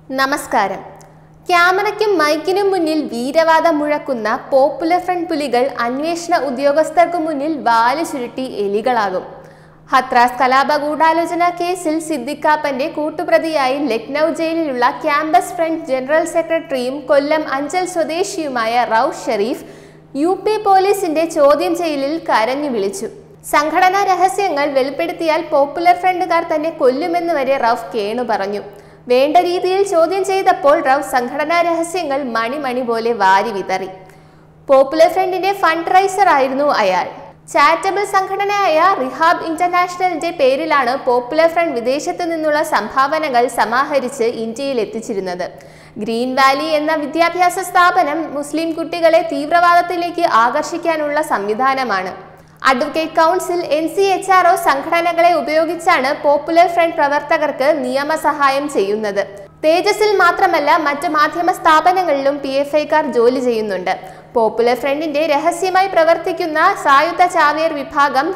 നമസ്കാരം ക്യാമറയ്ക്കും മൈക്കിനും മുന്നിൽ വീരവാദം മുഴക്കുന്ന popular front പുലികൾ അന്വേഷണ ഉദ്യോഗസ്ഥർക്കു മുന്നിൽ വാല് ചുരുട്ടി എലികളാകും ഹത്രാസ് കലാപ ഗൂഢാലോചന കേസിൽ സിദ്ദിഖാപ്പന്റെ കൂട്ടുപ്രതിയായി ലക്നൗ ജയിലിലുള്ള ക്യാമ്പസ് ഫ്രണ്ട് ജനറൽ സെക്രട്ടറിയും കൊല്ലം അഞ്ചൽ സ്വദേശിയുമായ റൌഫ് ഷെരീഫ് യു പി പോലീസിന്റെ ചോദ്യം ചെയ്യലിൽ കരഞ്ഞു വിളിച്ചു സംഘടനാ രഹസ്യങ്ങൾ വെളിപ്പെടുത്തിയാൽ പോപ്പുലർ ഫ്രണ്ടുകാർ തന്നെ കൊല്ലുമെന്ന് വരെ റൌഫ് കേണു പറഞ്ഞു വേണ്ട രീതിയിൽ ചോദ്യം ചെയ്തപ്പോൾ റൌഫ് സംഘടനാ രഹസ്യങ്ങൾ മണിമണി പോലെ വാരി വിതറി പോപ്പുലർ ഫ്രണ്ടിന്റെ ഫണ്ട് റൈസർ ആയിരുന്നു അയാൾ ചാരിറ്റബിൾ സംഘടനയായ റിഹാബ് ഇന്റർനാഷണലിന്റെ പേരിലാണ് പോപ്പുലർ ഫ്രണ്ട് വിദേശത്തു നിന്നുള്ള സംഭാവനകൾ സമാഹരിച്ച് ഇന്ത്യയിൽ എത്തിച്ചിരുന്നത് ഗ്രീൻ വാലി എന്ന വിദ്യാഭ്യാസ സ്ഥാപനം മുസ്ലിം കുട്ടികളെ തീവ്രവാദത്തിലേക്ക് ആകർഷിക്കാനുള്ള സംവിധാനമാണ് advocate council N C H R O സംഘടനകളെ ഉപയോഗിച്ചാണ് പോപ്പുലർ ഫ്രണ്ട് പ്രവർത്തകർക്ക് നിയമസഹായം ചെയ്യുന്നത് തേജസിൽ മാത്രമല്ല മറ്റ് മാധ്യമ സ്ഥാപനങ്ങളിലും പി എഫ് ഐക്കാർ ജോലി ചെയ്യുന്നുണ്ട് പോപ്പുലർ ഫ്രണ്ടിന്റെ രഹസ്യമായി പ്രവർത്തിക്കുന്ന സായുധ ചാവേർ വിഭാഗം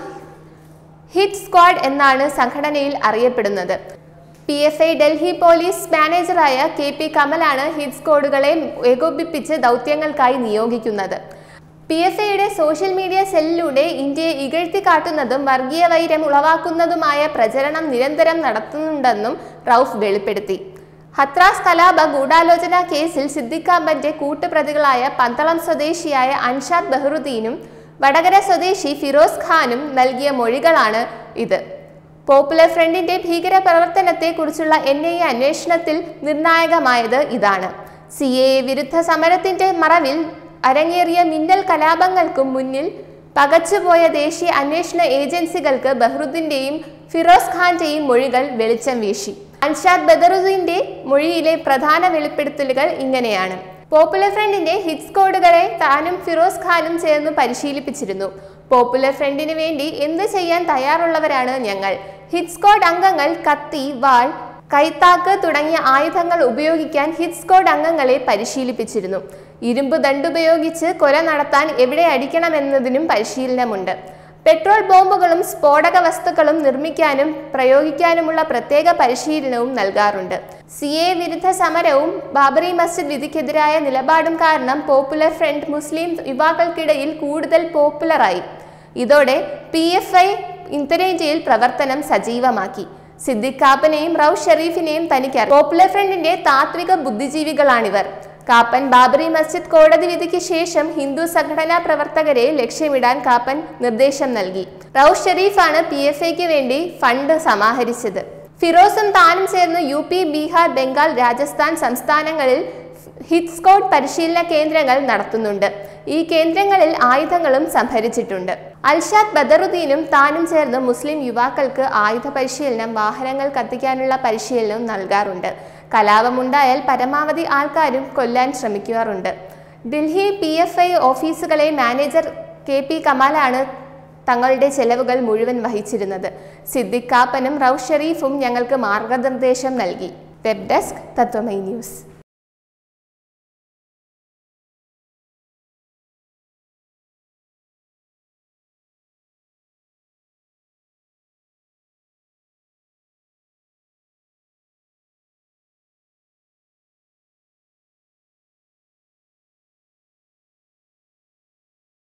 ഹിറ്റ് സ്ക്വാഡ് എന്നാണ് സംഘടനയിൽ അറിയപ്പെടുന്നത് P F I Delhi police മാനേജറായ കെ പി കമലാണ് ഹിറ്റ് സ്ക്വാഡുകളെ ഏകോപിപ്പിച്ച് ദൗത്യങ്ങൾക്കായി നിയോഗിക്കുന്നത് പി എഫ് ഐയുടെ സോഷ്യൽ മീഡിയ സെല്ലിലൂടെ ഇന്ത്യയെ ഇകഴ്ത്തി കാട്ടുന്നതും വർഗീയ വൈരം ഉളവാക്കുന്നതുമായ പ്രചരണം നിരന്തരം നടത്തുന്നുണ്ടെന്നും റൌഫ് വെളിപ്പെടുത്തി ഹത്രാസ് കലാപ ഗൂഢാലോചന കേസിൽ സിദ്ദിഖാമ്പന്റെ കൂട്ടുപ്രതികളായ പന്തളം സ്വദേശിയായ അൻഷാദ് ബഹ്റുദ്ദീനും വടകര സ്വദേശി ഫിറോസ് ഖാനും നൽകിയ മൊഴികളാണ് ഇത് പോപ്പുലർ ഫ്രണ്ടിന്റെ ഭീകര പ്രവർത്തനത്തെക്കുറിച്ചുള്ള എൻ ഐ എ അന്വേഷണത്തിൽ നിർണായകമായത് ഇതാണ് സി എ വിരുദ്ധ സമരത്തിന്റെ മറവിൽ അരങ്ങേറിയ മിന്നൽ കലാപങ്ങൾക്കും മുന്നിൽ പകച്ചുപോയ ദേശീയ അന്വേഷണ ഏജൻസികൾക്ക് ബഹ്റുദ്ദീന്റെയും ഫിറോസ് ഖാന്റെയും മൊഴികൾ വെളിച്ചം വീശി അൻഷാദ് ബദറുദ്ദീന്റെ മൊഴിയിലെ പ്രധാന വെളിപ്പെടുത്തലുകൾ ഇങ്ങനെയാണ് പോപ്പുലർ ഫ്രണ്ടിന്റെ ഹിറ്റ് സ്കോഡുകളെ താനും ഫിറോസ് ഖാനും ചേർന്ന് പരിശീലിപ്പിച്ചിരുന്നു പോപ്പുലർ ഫ്രണ്ടിന് വേണ്ടി എന്ത് ചെയ്യാൻ തയ്യാറുള്ളവരാണ് ഞങ്ങൾ ഹിറ്റ് സ്ക്വാഡ് അംഗങ്ങൾ കത്തി വാൾ കൈത്താക്ക് തുടങ്ങിയ ആയുധങ്ങൾ ഉപയോഗിക്കാൻ ഹിറ്റ് സ്ക്വാഡ് അംഗങ്ങളെ പരിശീലിപ്പിച്ചിരുന്നു ഇരുമ്പ് ദണ്ടുപയോഗിച്ച് കൊല നടത്താൻ എവിടെ അടിക്കണമെന്നതിനും പരിശീലനമുണ്ട് പെട്രോൾ ബോംബുകളും സ്ഫോടക വസ്തുക്കളും നിർമ്മിക്കാനും പ്രയോഗിക്കാനുമുള്ള പ്രത്യേക പരിശീലനവും നൽകാറുണ്ട് സി എ വിരുദ്ധ സമരവും ബാബറി മസ്ജിദ് വിധിക്കെതിരായ നിലപാടും കാരണം പോപ്പുലർ ഫ്രണ്ട് മുസ്ലിം യുവാക്കൾക്കിടയിൽ കൂടുതൽ പോപ്പുലറായി ഇതോടെ പി എഫ് ഐ ഉത്തരേന്ത്യയിൽ പ്രവർത്തനം സജീവമാക്കി സിദ്ദിഖ് കാപ്പനെയും റൌഫ് ഷെരീഫിനെയും തനിക്ക് പോപ്പുലർ ഫ്രണ്ടിന്റെ താത്വിക ബുദ്ധിജീവികളാണിവർ കാപ്പൻ ബാബറി മസ്ജിദ് കോടതി വിധിക്ക് ശേഷം ഹിന്ദു സംഘടനാ പ്രവർത്തകരെ ലക്ഷ്യമിടാൻ കാപ്പൻ നിർദ്ദേശം നൽകി റൌഫ് ഷെരീഫാണ് പി എഫ് ഐക്ക് വേണ്ടി ഫണ്ട് സമാഹരിച്ചത് ഫിറോസും താനും ചേർന്ന് യു പി ബീഹാർ ബംഗാൾ രാജസ്ഥാൻ സംസ്ഥാനങ്ങളിൽ ഹിറ്റ് സ്കോഡ് പരിശീലന കേന്ദ്രങ്ങൾ നടത്തുന്നുണ്ട് ഈ കേന്ദ്രങ്ങളിൽ ആയുധങ്ങളും സംഭരിച്ചിട്ടുണ്ട് അൽഷാദ് ബദറുദ്ദീനും താനും ചേർന്ന് മുസ്ലിം യുവാക്കൾക്ക് ആയുധ പരിശീലനം വാഹനങ്ങൾ കത്തിക്കാനുള്ള പരിശീലനവും നൽകാറുണ്ട് കലാപമുണ്ടായാൽ പരമാവധി ആൾക്കാരും കൊല്ലാൻ ശ്രമിക്കാറുണ്ട് ഡൽഹി പി എഫ് ഐ ഓഫീസുകളെ മാനേജർ കെ പി കമാലാണ് തങ്ങളുടെ ചെലവുകൾ മുഴുവൻ വഹിച്ചിരുന്നത് സിദ്ദിഖ് കാപ്പനും റൌഫ് ഷെരീഫും ഞങ്ങൾക്ക് മാർഗനിർദ്ദേശം നൽകി വെബ് ഡെസ്ക് തത്വമൈ ന്യൂസ്